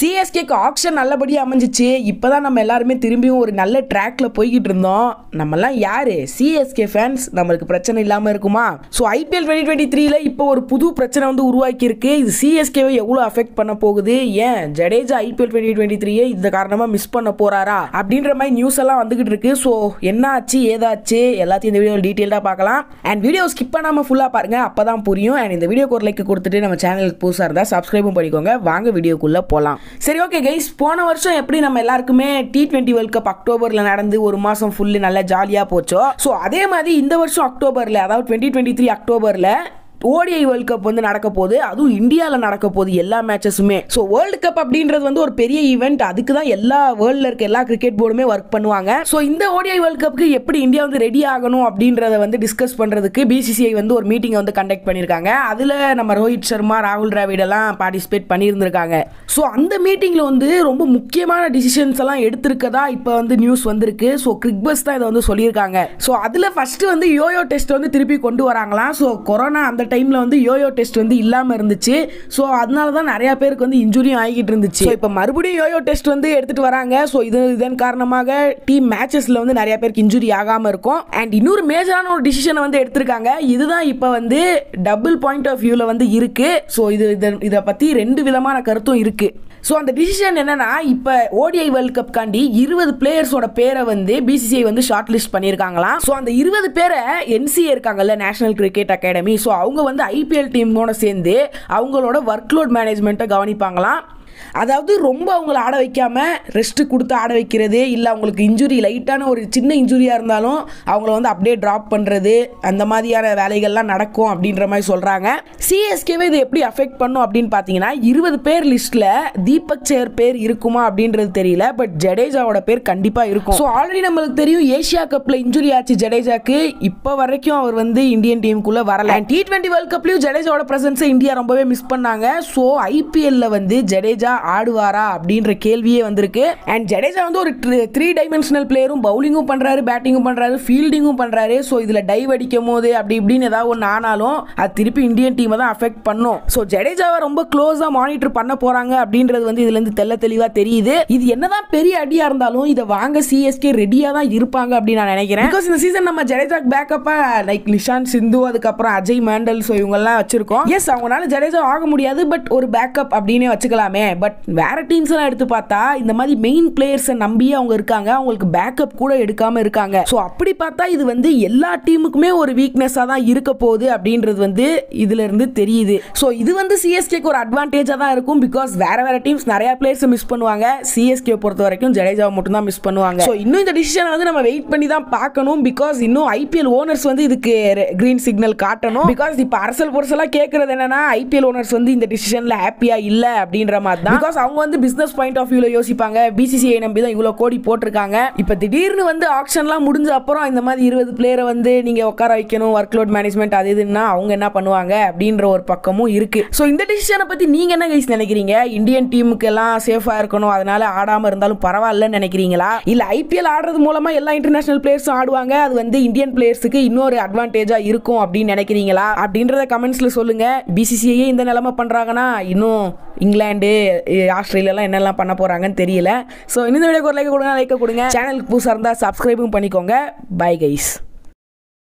சிஎஸ்கேக்கு action நல்லபடியாக அமைஞ்சிச்சு இப்போதான் நம்ம எல்லாருமே திரும்பியும் ஒரு நல்ல ட்ராக்ல போய்கிட்டு இருந்தோம் நம்மலாம் யாரு சிஎஸ்கே ஃபேன்ஸ் நம்மளுக்கு பிரச்சனை இல்லாமல் இருக்குமா ஸோ ஐபிஎல் டுவெண்ட்டி டுவெண்ட்டி த்ரீல இப்போ ஒரு புது பிரச்சனை வந்து உருவாக்கி இருக்கு இது சிஎஸ்கேவை எவ்வளோ அஃபெக்ட் பண்ண போகுது ஏன் ஜடேஜா ஐபிஎல் டுவெண்ட்டி டுவெண்ட்டி த்ரீயே இந்த காரணமாக மிஸ் பண்ண போறாரா அப்படின்ற மாதிரி நியூஸ் எல்லாம் வந்துகிட்டு இருக்கு ஸோ என்ன ஆச்சு ஏதாச்சு எல்லாத்தையும் இந்த வீடியோ டீட்டெயிலாக பார்க்கலாம் அண்ட் வீடியோ ஸ்கிப் பண்ணாமல் ஃபுல்லாக பாருங்க அப்போ தான் புரியும் அண்ட் இந்த வீடியோக்கு ஒரு லைக் கொடுத்துட்டு நம்ம சேனலுக்கு புதுசாக இருந்தால் சப்ஸ்கிரைபும் பண்ணிக்கோங்க வாங்க வீடியோக்குள்ளே போகலாம் சரி ஓகே கைஸ் போன வருஷம் எப்படி நம்ம எல்லாருக்குமே டி டுவெண்ட்டி வேர்ல்ட் கப் அக்டோபரில் நடந்து ஒரு மாதம் ஃபுல்லு நல்லா ஜாலியாக போச்சோ ஸோ அதே மாதிரி இந்த வருஷம் அக்டோபரில் அதாவது டுவெண்ட்டி டுவெண்ட்டி த்ரீ அக்டோபரில் ஓடிஐ வேர்ல்ட் கப் வந்து நடக்க போகுது அதுவும் இந்தியாவில் நடக்க போகுது எல்லா மேட்சஸுமே ஸோ வேர்ல்டு கப் அப்படின்றது வந்து ஒரு பெரிய ஈவெண்ட் அதுக்கு தான் எல்லா வேர்ல்டில் இருக்க எல்லா கிரிக்கெட் போர்டுமே ஒர்க் பண்ணுவாங்க ஸோ இந்த ஓடிஐ வேர்ல்ட் கப்புக்கு எப்படி இந்தியா வந்து ரெடி ஆகணும் அப்படின்றத வந்து டிஸ்கஸ் பண்ணுறதுக்கு பிசிசிஐ வந்து ஒரு மீட்டிங் வந்து கண்டக்ட் பண்ணியிருக்காங்க அதில் நம்ம ரோஹித் சர்மா ராகுல் டிராவிட் எல்லாம் பார்ட்டிசிபேட் பண்ணியிருந்திருக்காங்க ஸோ அந்த மீட்டிங்கில் வந்து ரொம்ப முக்கியமான டிசிஷன்ஸ் எல்லாம் எடுத்திருக்கதா இப்போ வந்து நியூஸ் வந்திருக்கு ஸோ கிரிக்பஸ் தான் இதை வந்து சொல்லியிருக்காங்க ஸோ அதில் ஃபர்ஸ்ட் வந்து யோயோ டெஸ்ட் வந்து திருப்பி கொண்டு வராங்களாம் ஸோ கொரோனா அந்த டைமில் வந்து யோயோ டெஸ்ட் வந்து இல்லாமல் இருந்துச்சு ஸோ அதனால தான் நிறைய பேருக்கு வந்து இன்ஜுரியும் ஆகிட்டு இருந்துச்சு இப்போ மறுபடியும் யோயோ டெஸ்ட் வந்து எடுத்துகிட்டு வராங்க ஸோ இது இதன் காரணமாக டீம் மேட்சஸில் வந்து நிறைய பேருக்கு இன்ஜுரி ஆகாமல் இருக்கும் அண்ட் இன்னொரு மேஜரான ஒரு டிசிஷனை வந்து எடுத்திருக்காங்க இதுதான் இப்போ வந்து டபுள் பாயிண்ட் ஆஃப் வியூவில் வந்து இருக்குது ஸோ இது இதை இதை பற்றி ரெண்டு விதமான கருத்தும் இருக்குது ஸோ அந்த டிசிஷன் என்னன்னா இப்போ ஓடிஐ வேர்ல்ட் கப் காண்டி இருபது பிளேயர்ஸோட பேரை வந்து பிசிசிஐ வந்து ஷார்ட் லிஸ்ட் பண்ணியிருக்காங்களாம் ஸோ அந்த இருபது பேரை என்சிஏ இருக்காங்கல்ல நேஷனல் கிரிக்கெட் அகாடமி ஸோ அவங்க வந்து ஐபிஎல் டீமோட சேர்ந்து அவங்களோட ஒர்க் லோட் மேனேஜ்மெண்ட்டை கவனிப்பாங்களாம் அதாவது ரொம்ப அவங்கள ஆட வைக்காம ரெஸ்ட் கொடுத்து ஆட வைக்கிறது இல்லை அவங்களுக்கு இன்ஜுரி லைட்டான ஒரு சின்ன இன்ஜுரியாக இருந்தாலும் அவங்கள வந்து அப்படியே ட்ராப் பண்ணுறது அந்த மாதிரியான வேலைகள்லாம் நடக்கும் அப்படின்ற மாதிரி சொல்கிறாங்க சிஎஸ்கேவே இது எப்படி அஃபெக்ட் பண்ணும் அப்படின்னு பார்த்தீங்கன்னா இருபது பேர் லிஸ்ட்டில் தீபக் சேர் பேர் இருக்குமா அப்படின்றது தெரியல பட் ஜடேஜாவோட பேர் கண்டிப்பாக இருக்கும் ஸோ ஆல்ரெடி நம்மளுக்கு தெரியும் ஏஷியா கப்பில் இன்ஜுரி ஆச்சு ஜடேஜாக்கு இப்போ வரைக்கும் அவர் வந்து இந்தியன் டீமுக்குள்ளே வரல டி டுவெண்ட்டி வேர்ல்ட் கப்லையும் ஜடேஜாவோட பிரசன்ஸை இந்தியா ரொம்பவே மிஸ் பண்ணாங்க ஸோ ஐபிஎல்ல வந்து ஜடேஜா ஆடுவாரா அப்படின்ற கேள்வியே வந்திருக்கு அண்ட் ஜடேஜா வந்து ஒரு த்ரீ டைமென்ஷனல் பிளேயரும் பவுலிங்கும் பண்றாரு பேட்டிங்கும் பண்றாரு ஃபீல்டிங்கும் பண்றாரு ஸோ இதுல டைவ் அடிக்கும் போது அப்படி இப்படின்னு ஏதாவது ஒன்று ஆனாலும் அது திருப்பி இந்தியன் டீமை தான் அஃபெக்ட் பண்ணும் ஸோ ஜடேஜாவை ரொம்ப க்ளோஸா மானிட்டர் பண்ண போறாங்க அப்படின்றது வந்து இதுல இருந்து தெல்ல தெளிவா தெரியுது இது என்னதான் பெரிய அடியா இருந்தாலும் இதை வாங்க சிஎஸ்கே ரெடியா தான் இருப்பாங்க அப்படின்னு நான் நினைக்கிறேன் பிகாஸ் இந்த சீசன் நம்ம ஜடேஜாக்கு பேக்கப்பா லைக் நிஷாந்த் சிந்து அதுக்கப்புறம் அஜய் மேண்டல் ஸோ இவங்கெல்லாம் வச்சிருக்கோம் எஸ் அவங்களால ஜடேஜா ஆக முடியாது பட் ஒரு பேக்கப் அப்படின்னே வச்சுக்கலாமே பட் வேற டீம்ஸ் எல்லாம் எடுத்து பார்த்தா இந்த மாதிரி மெயின் பிளேயர்ஸை நம்பியே அவங்க இருக்காங்க அவங்களுக்கு பேக்கப் கூட எடுக்காம இருக்காங்க ஸோ அப்படி பார்த்தா இது வந்து எல்லா டீமுக்குமே ஒரு வீக்னஸாக தான் இருக்க போகுது அப்படின்றது வந்து இதுல இருந்து தெரியுது ஸோ இது வந்து சிஎஸ்கேக்கு ஒரு அட்வான்டேஜாக தான் இருக்கும் பிகாஸ் வேற வேற டீம்ஸ் நிறைய பிளேயர்ஸ் மிஸ் பண்ணுவாங்க சிஎஸ்கே பொறுத்த வரைக்கும் ஜடேஜாவை மட்டும் தான் மிஸ் பண்ணுவாங்க ஸோ இன்னும் இந்த டிசிஷனை வந்து நம்ம வெயிட் பண்ணி தான் பார்க்கணும் பிகாஸ் இன்னும் ஐபிஎல் ஓனர்ஸ் வந்து இதுக்கு கிரீன் சிக்னல் காட்டணும் பிகாஸ் இப்போ அரசல் பொருசெல்லாம் கேட்கறது என்னன்னா ஐபிஎல் ஓனர்ஸ் வந்து இந்த டிசிஷன்ல ஹாப்பியா இல்ல அப்படின்ற மாதிரி தான் பிகாஸ் அவங்க வந்து பிசினஸ் பாயிண்ட் ஆஃப் வியூல யோசிப்பாங்க பிசிசிஐ நம்பி தான் இவ்வளோ கோடி போட்டிருக்காங்க இப்போ திடீர்னு வந்து ஆக்ஷன்லாம் முடிஞ்ச அப்புறம் இந்த மாதிரி இருபது பிளேயரை வந்து நீங்க உட்கார வைக்கணும் ஒர்க் லோட் மேனேஜ்மெண்ட் அது இதுன்னா அவங்க என்ன பண்ணுவாங்க அப்படின்ற ஒரு பக்கமும் இருக்கு ஸோ இந்த டிசிஷனை பத்தி நீங்க என்ன கைஸ் நினைக்கிறீங்க இந்தியன் டீமுக்கு எல்லாம் சேஃபா இருக்கணும் அதனால ஆடாம இருந்தாலும் பரவாயில்லன்னு நினைக்கிறீங்களா இல்ல ஐபிஎல் ஆடுறது மூலமா எல்லா இன்டர்நேஷனல் பிளேயர்ஸும் ஆடுவாங்க அது வந்து இந்தியன் பிளேயர்ஸுக்கு இன்னொரு அட்வான்டேஜா இருக்கும் அப்படின்னு நினைக்கிறீங்களா அப்படின்றத கமெண்ட்ஸ்ல சொல்லுங்க பிசிசிஐயே இந்த நிலைமை பண்றாங்கன்னா இன்னும் இங்கிலாந்து ஆஸ்திரேலியாலாம் என்னெல்லாம் பண்ண போறாங்கன்னு தெரியல ஸோ இந்த வீடியோக்கு ஒரு லைக் கொடுங்க லைக் கொடுங்க சேனலுக்கு புதுசாக இருந்தால் சப்ஸ்கிரைபும் பண்ணிக்கோங்க பை கைஸ்